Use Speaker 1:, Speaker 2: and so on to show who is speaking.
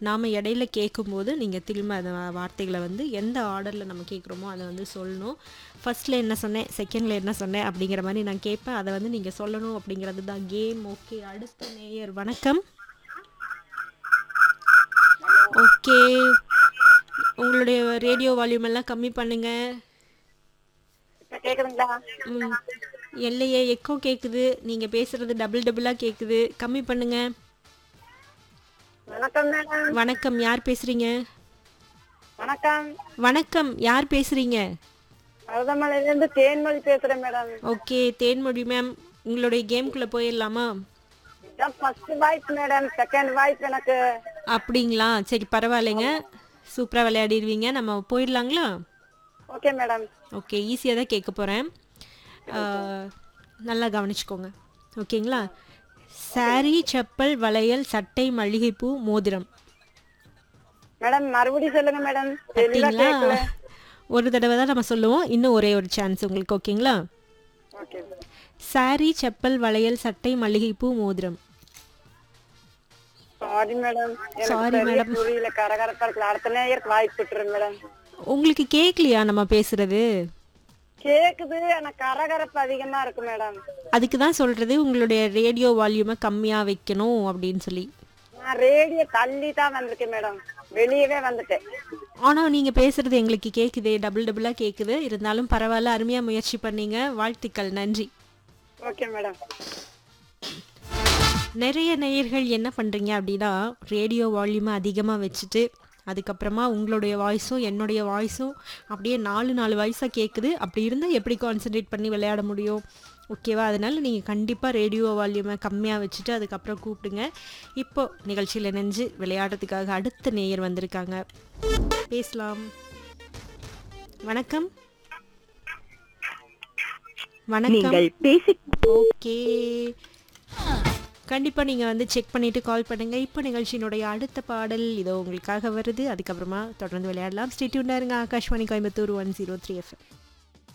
Speaker 1: நாம் இடையில கேட்கும்போது நீங்கள் திரும்ப அந்த வார்த்தைகளை வந்து எந்த ஆர்டரில் நம்ம கேட்குறோமோ அதை வந்து சொல்லணும் ஃபர்ஸ்ட்டில் என்ன சொன்னேன் செகண்டில் என்ன சொன்னேன் அப்படிங்கிற மாதிரி நான் கேட்பேன் அதை வந்து நீங்கள் சொல்லணும் அப்படிங்கிறது தான் கேம் ஓகே அடுத்த நேயர் வணக்கம் ஓகே உங்களுடைய ரேடியோ வால்யூம் எல்லாம் கம்மி பண்ணுங்க
Speaker 2: இப்ப கேக்குதுங்களா
Speaker 1: ம் இல்லையே எக்கோ கேட்குது நீங்கள் பேசுகிறது டபுள் டபுளாக கேட்குது கம்மி பண்ணுங்க
Speaker 2: வணக்கம் மேடம்
Speaker 1: வணக்கம் யார் பேசுகிறீங்க
Speaker 2: வணக்கம்
Speaker 1: வணக்கம் யார் பேசுகிறீங்க
Speaker 2: மருதமலையில இருந்து தேன்மொழி பேசுறேன் மேடம்
Speaker 1: ஓகே தேன்மொழி மேம் உங்களுடைய கேம்குள்ளே போயிடலாமா
Speaker 2: இதான் first voice madam second voice எனக்கு
Speaker 1: அப்படிங்களா சரி பரவாயில்லைங்க சூப்பராக விளையாடிடுவீங்க நம்ம போயிடலாங்களா
Speaker 2: ஓகே மேடம்
Speaker 1: ஓகே ஈஸியாக தான் கேட்க போகிறேன் நல்லா கவனிச்சுக்கோங்க ஓகேங்களா சாரி செப்பல் வளையல் சட்டை மல்லிகைப்பூ மோதிரம்
Speaker 2: மேடம் மறுபடியும் சொல்லுங்க மேடம் தெளிவா
Speaker 1: பார்த்தீங்களா
Speaker 2: கேட்கல
Speaker 1: ஒரு தடவை தான் நம்ம சொல்லுவோம் இன்னும் ஒரே ஒரு சான்ஸ் உங்களுக்கு ஓகேங்களா
Speaker 2: ஓகே
Speaker 1: சாரி செப்பல் வளையல் சட்டை மல்லிகைப்பூ மோதிரம்
Speaker 2: சாரி மேடம்
Speaker 1: Sorry,
Speaker 2: எனக்கு சரியா
Speaker 1: madam.
Speaker 2: புரியல கரகரப்பா இருக்குல்ல அடுத்த நேயருக்கு வாய்ப்பு விட்டுருங்க மேடம்
Speaker 1: உங்களுக்கு கேட்கலையா நம்ம பேசுறது
Speaker 2: கேக்குது ஆனா கரகரப்பு அதிகமா இருக்கு மேடம்
Speaker 1: அதுக்கு தான் சொல்கிறது உங்களுடைய ரேடியோ வால்யூமை கம்மியாக வைக்கணும் அப்படின்னு சொல்லி
Speaker 2: நான் ரேடியோ தள்ளி தான் வந்திருக்கேன் மேடம் வெளியவே வந்துட்டேன்
Speaker 1: ஆனால் நீங்கள் பேசுகிறது எங்களுக்கு கேட்குது டபுள் டபுளாக கேட்குது இருந்தாலும் பரவாயில்ல அருமையாக முயற்சி பண்ணீங்க வாழ்த்துக்கள் நன்றி
Speaker 2: ஓகே மேடம்
Speaker 1: நிறைய நேயர்கள் என்ன பண்ணுறீங்க அப்படின்னா ரேடியோ வால்யூமை அதிகமாக வச்சுட்டு அதுக்கப்புறமா உங்களுடைய வாய்ஸும் என்னுடைய வாய்ஸும் அப்படியே நாலு நாலு வாய்ஸாக கேட்குது அப்படி இருந்தால் எப்படி கான்சென்ட்ரேட் பண்ணி விளையாட முடியும் ஓகேவா அதனால் நீங்கள் கண்டிப்பாக ரேடியோ வால்யூமை கம்மியாக வச்சுட்டு அதுக்கப்புறம் கூப்பிடுங்க இப்போ நிகழ்ச்சியில் நெஞ்சு விளையாடுறதுக்காக அடுத்த நேயர் வந்திருக்காங்க பேசலாம் வணக்கம் வணக்கம்
Speaker 3: நீங்கள் பேசி
Speaker 1: ஓகே கண்டிப்பாக நீங்கள் வந்து செக் பண்ணிவிட்டு கால் பண்ணுங்கள் இப்போ நிகழ்ச்சியினுடைய அடுத்த பாடல் இதோ உங்களுக்காக வருது அதுக்கப்புறமா தொடர்ந்து விளையாடலாம் ஸ்டேட்யூண்டாக இருங்க Akashvani Coimbatore one zero three FM